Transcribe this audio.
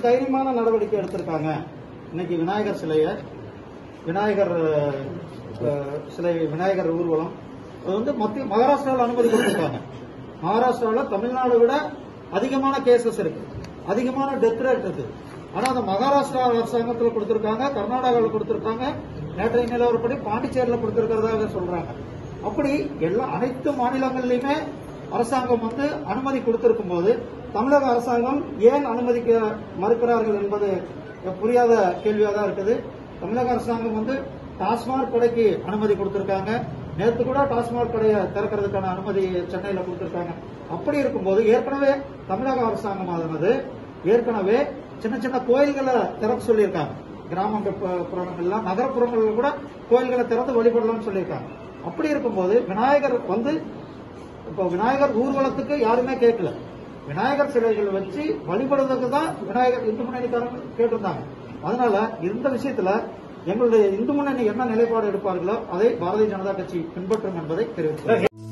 தைரியமான நடவடிக்கை எடுத்திருக்காங்க இன்னைக்கு விநாயகர் சிலையை விநாயகர் அஹ், சிலை விநாயகர் ஊர்வலம் அது வந்து மத்திய மகாராஷ்டிராவில் அனுமதி கொடுத்திருக்காங்க மகாராஷ்டிராவில் தமிழ்நாடு விட அதிகமான கேசஸ் இருக்கு அதிகமான டெத் ரேட் இருக்கு ஆனா அந்த மகாராஷ்டிரா அரசாங்கத்தில் கொடுத்திருக்காங்க கர்நாடகாவில் கொடுத்திருக்காங்க நேற்றைய நிலவரப்படி பாண்டிச்சேரியில் கொடுத்திருக்கிறதாக சொல்றாங்க அப்படி எல்லா அனைத்து மாநிலங்கள்லயுமே அரசாங்கம் வந்து அனுமதி கொடுத்திருக்கும் போது தமிழக அரசாங்கம் ஏன் அனுமதிக்க மறுக்கிறார்கள் என்பது புரியாத கேள்வியாக தான் இருக்குது தமிழக அரசாங்கம் வந்து டாஸ்மாக் கடைக்கு அனுமதி கொடுத்திருக்காங்க நேற்று கூட டாஸ்மாக் கடையை திறக்கிறதுக்கான அனுமதி சென்னையில கொடுத்திருக்காங்க அப்படி இருக்கும்போது ஏற்கனவே தமிழக அரசாங்கமானது ஏற்கனவே சின்ன சின்ன கோயில்களை திறக்க சொல்லியிருக்காங்க கிராமப்புறங்கள்லாம் நகரப்புறங்கள்ல கூட கோயில்களை திறந்து வழிபடலாம்னு சொல்லியிருக்காங்க அப்படி இருக்கும்போது விநாயகர் வந்து இப்போ விநாயகர் ஊர்வலத்துக்கு யாருமே கேட்கல விநாயகர் சிலைகள் வச்சு வழிபடுறதுக்கு தான் விநாயகர் இந்து முன்னணிக்காரங்க கேட்டிருந்தாங்க அதனால இந்த விஷயத்துல எங்களுடைய இந்து முன்னணி என்ன நிலைப்பாடு எடுப்பார்களோ அதை பாரதிய ஜனதா கட்சி பின்பற்றும் என்பதை தெரிவித்துள்ளேன்